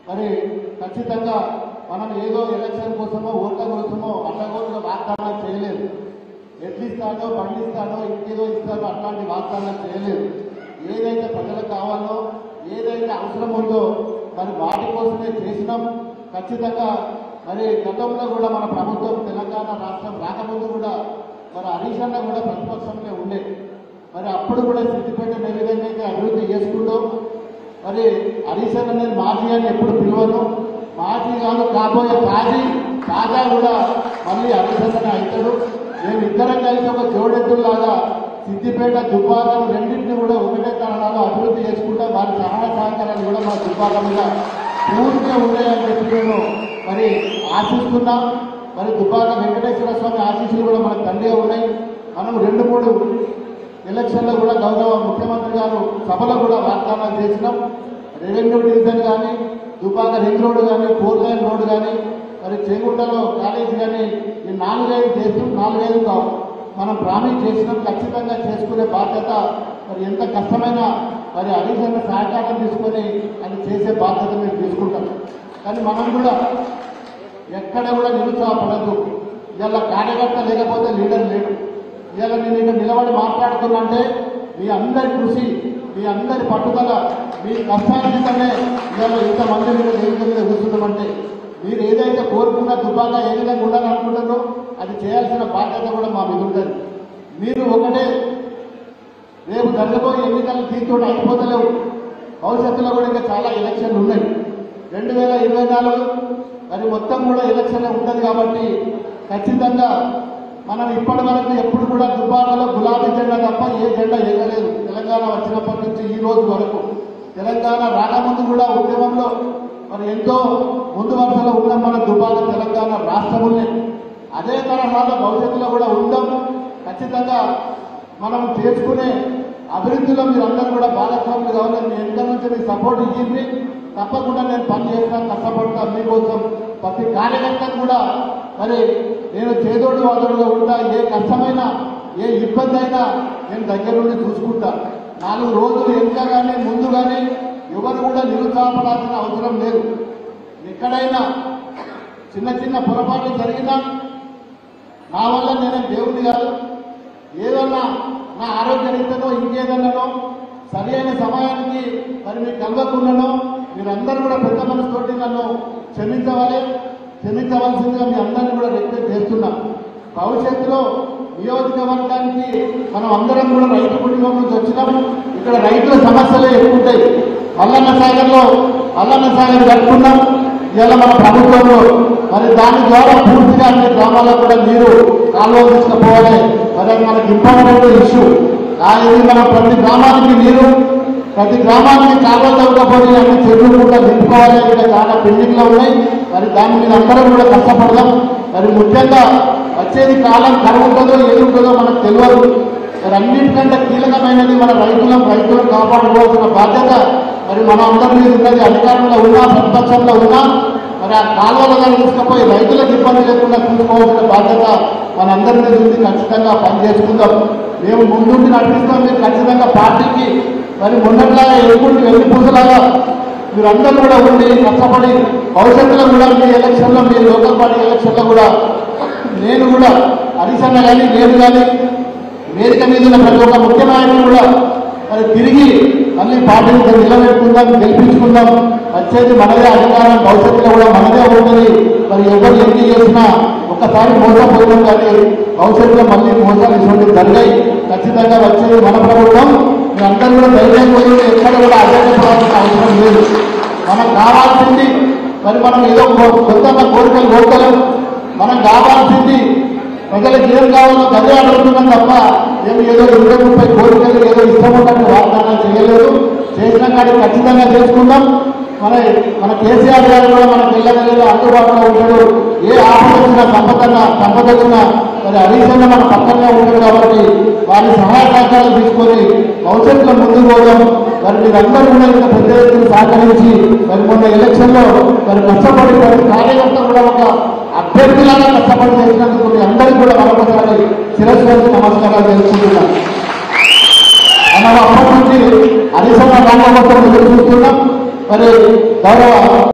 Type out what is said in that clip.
మరి ఖచ్చితంగా మనం ఏదో ఎలక్షన్ కోసమో ఓట్ల కోసమో అడ్డగోలుగా వాగ్దానాలు చేయలేదు ఎట్లు ఇస్తాడో బండి ఇస్తాడో ఇంకేదో ఇస్తాడో అట్లాంటి వాగ్దానాలు చేయలేదు ఏదైతే ప్రజలకు కావాలో ఏదైతే అవసరం ఉందో మరి వాటి కోసమే చేసినాం ఖచ్చితంగా మరి గతంలో కూడా మన ప్రభుత్వం తెలంగాణ రాష్ట్రం రాకముందు కూడా మరి హరీష్ అన్న కూడా ప్రతిపక్షంలో ఉండే మరి అప్పుడు కూడా సిద్దిపేటను ఏ విధంగా అయితే అభివృద్ధి చేసుకుంటూ మరి హరీష్ అన్న నేను మాజీ అని ఎప్పుడు పిలవను మాజీ కాదు కాబోయే తాజీ తాజా కూడా మళ్ళీ హరీష్ అన్న అవుతాడు మేము ఇద్దరం కలిసి ఒక జోడెద్దులాగా సిద్దిపేట దుబ్బాకం రెండింటిని కూడా ఒకటే తరహాలో అభివృద్ధి చేసుకుంటా వారి సహాయ సహకారాలు కూడా మా దుబ్బాక మీద పూర్తిగా ఉన్నాయని చెప్పి నేను మరి ఆశిస్తున్నాం మరి దుబ్బాక వెంకటేశ్వర స్వామి ఆశీస్సులు కూడా మనకు తండ్రిగా ఉన్నాయి మనం రెండు మూడు ఎలక్షన్లో కూడా గౌరవ ముఖ్యమంత్రి గారు సభలో కూడా వాగ్దానాలు చేసినాం రెవెన్యూ డివిజన్ కానీ దుబ్బాక రింగ్ రోడ్డు కానీ ఫోర్ లైన్ రోడ్డు కానీ మరి చేగుంటలో కాలేజీ కానీ ఈ నాలుగైదు చేస్తూ నాలుగైదు కావు మనం ప్రామిస్ చేసినాం ఖచ్చితంగా చేసుకునే బాధ్యత మరి ఎంత కష్టమైన మరి అధికంగా సహకారం తీసుకొని అది చేసే బాధ్యత మేము తీసుకుంటాం కానీ మనం కూడా ఎక్కడ కూడా నిరుత్సాహపడద్దు ఇవాళ కార్యకర్త లేకపోతే లీడర్ లేడు ఇవాళ నేను ఇక్కడ నిలబడి మాట్లాడుతున్నంటే మీ అందరి కృషి మీ అందరి పట్టుదల మీ కష్టానికనే ఇవాళ ఇంతమంది మీరు వేదిక మీద కూర్చున్నామంటే మీరు ఏదైతే కోరుకున్న దుబ్బాగా ఏ విధంగా ఉండాలనుకుంటారో అది చేయాల్సిన బాధ్యత కూడా మా మీద ఉంటుంది మీరు ఒకటే రేపు జరగబోయే ఎన్నికలు తీర్చోడు అయిపోతలేవు భవిష్యత్తులో కూడా ఇంకా చాలా ఎలక్షన్లు ఉన్నాయి రెండు వేల ఇరవై నాలుగు మరి మొత్తం కూడా ఎలక్షన్ ఉంటుంది కాబట్టి ఖచ్చితంగా మనం ఇప్పటి వరకు ఎప్పుడు కూడా దుబ్బాకలో గులాబీ జెండా తప్ప ఏ జెండా ఎగలేదు తెలంగాణ వచ్చినప్పటి నుంచి ఈ రోజు వరకు తెలంగాణ రాకముందు కూడా ఉద్యమంలో మరి ఎంతో ముందు వరుసలో ఉన్నాం మన దుబ్బాక తెలంగాణ రాష్ట్రములే అదే తరహాలో భవిష్యత్తులో కూడా ఉందాం ఖచ్చితంగా మనం చేసుకునే అభివృద్ధిలో మీరందరూ కూడా భాగస్వాములు కావాలని మీ ఎంత నుంచి మీ సపోర్ట్ ఇచ్చింది తప్పకుండా నేను పని చేస్తాను కష్టపడతా మీకోసం ప్రతి కార్యకర్తకు కూడా మరి నేను చేదోడు వాదోడుగా ఉంటా ఏ కష్టమైనా ఏ ఇబ్బంది అయినా నేను దగ్గర నుండి చూసుకుంటా నాలుగు రోజులు వెనుక కానీ ముందు కానీ ఎవరు కూడా నిరుత్సాహపడాల్సిన అవసరం లేదు ఎక్కడైనా చిన్న చిన్న పొరపాట్లు జరిగినా నా వల్ల నేను దేవుని కాదు ఏదన్నా నా ఆరోగ్య రీతిలో ఇంకేదన్నానో సరి అయిన సమయానికి మరి మీకు కలవకుండానో మీరందరూ కూడా పెద్ద మనసుతోటి నన్ను క్షమించవాలి క్షమించవలసిందిగా మీ అందరినీ కూడా రిక్వెస్ట్ చేస్తున్నాం భవిష్యత్తులో నియోజకవర్గానికి మనం అందరం కూడా రైతు కుటుంబం నుంచి వచ్చినాము ఇక్కడ రైతుల సమస్యలే ఎక్కువ ఉంటాయి మల్లన్న సాగర్లో మల్లన్న సాగర్ కట్టుకున్నాం ఇవాళ మన ప్రభుత్వంలో మరి దాని ద్వారా పూర్తిగా అన్ని గ్రామాల్లో కూడా నీరు కాలువ తీసుకుపోవాలి మరి అది మనకి ఇంపార్టెంట్ ఇష్యూ ఇది మనం ప్రతి గ్రామానికి నీరు ప్రతి గ్రామానికి కాలువ తవ్వకపోతే అన్ని చెరువులు కూడా నింపుకోవాలి ఇంకా చాలా పెండింగ్ లో ఉన్నాయి మరి దాని మీద అందరం కూడా కష్టపడదాం మరి ముఖ్యంగా వచ్చేది కాలం కరువు ఉంటుందో ఏది ఉంటుందో మనకు తెలియదు మరి అన్నిటికంటే కీలకమైనది మన రైతులం రైతులను కాపాడుకోవాల్సిన బాధ్యత మరి మన అందరి మీద ఉన్నది అధికారంలో ఉన్నా ప్రతిపక్షంలో ఉన్నా మరి ఆ కాలువలుగా తీసుకుపోయి రైతులకు ఇబ్బంది లేకుండా చూసుకోవాల్సిన బాధ్యత మనందరి మీద ఉంది ఖచ్చితంగా పనిచేసుకుందాం మేము ముందుండి నడిపిస్తాం మీరు ఖచ్చితంగా పార్టీకి మరి మొన్నట్లాగా ఎదుగుండి వెళ్ళి పూసలాగా మీరందరూ కూడా ఉండి కష్టపడి భవిష్యత్తులో కూడా మీ ఎలక్షన్లో మీ లోకల్ పార్టీ ఎలక్షన్లో కూడా నేను కూడా హరిసన్న కానీ నేను కానీ వేదిక మీద ఉన్న ప్రతి ఒక్క ముఖ్య నాయకులు కూడా మరి తిరిగి మళ్ళీ పార్టీని నిలబెట్టుకుందాం గెలిపించుకుందాం వచ్చేది మనదే అధికారం భవిష్యత్తులో కూడా మనదే ఉంటుంది మరి ఎవరు ఎన్ని చేసినా ఒక్కసారి మోసపోయినాం కానీ భవిష్యత్తులో మళ్ళీ మోసాలు ఇటువంటి జరిగాయి ఖచ్చితంగా వచ్చేది మన ప్రభుత్వం మీరందరూ కూడా ధైర్యం పోయి ఎక్కడ కూడా అజెండపడాల్సిన అవసరం లేదు మనకు కావాల్సింది మరి మనం ఏదో కో- కొత్తగా కోరికలు కోరుకోలేం మనం కావాల్సింది ప్రజలకు ఏం కావాలో అదే అడుగుతున్నాం తప్ప ఏమి ఏదో ఇరవై ముప్పై కోరికలు ఏదో ఇష్టం ఉన్నట్టు వాగ్దానాలు చేయలేదు చేసిన కాడికి ఖచ్చితంగా చేసుకుందాం మన మన కేసీఆర్ గారు కూడా మన పిల్లలలో అందుబాటులో ఉంటాడు ఏ ఆపద వచ్చినా సంపదన సంపదకున్న మరి హరీశన్న మన పక్కనే ఉంటాడు కాబట్టి వారి సహాయ సహకారాలు తీసుకొని భవిష్యత్తులో ముందుకు పోదాం మరి మీరందరూ కూడా ఇంత పెద్ద ఎత్తున సహకరించి మరి మొన్న ఎలక్షన్లో మరి కష్టపడి ప్రతి కార్యకర్త కూడా ఒక అభ్యర్థిలాగా కష్టపడి చేసినందుకు మీ అందరికీ కూడా మరొకసారి శిరస్సు వంచి నమస్కారాలు తెలుసుకుంటున్నాను మనం అప్పటి నుంచి హరిశన్న రామకోసం ఎదురు చూస్తున్నాం మరి గౌరవ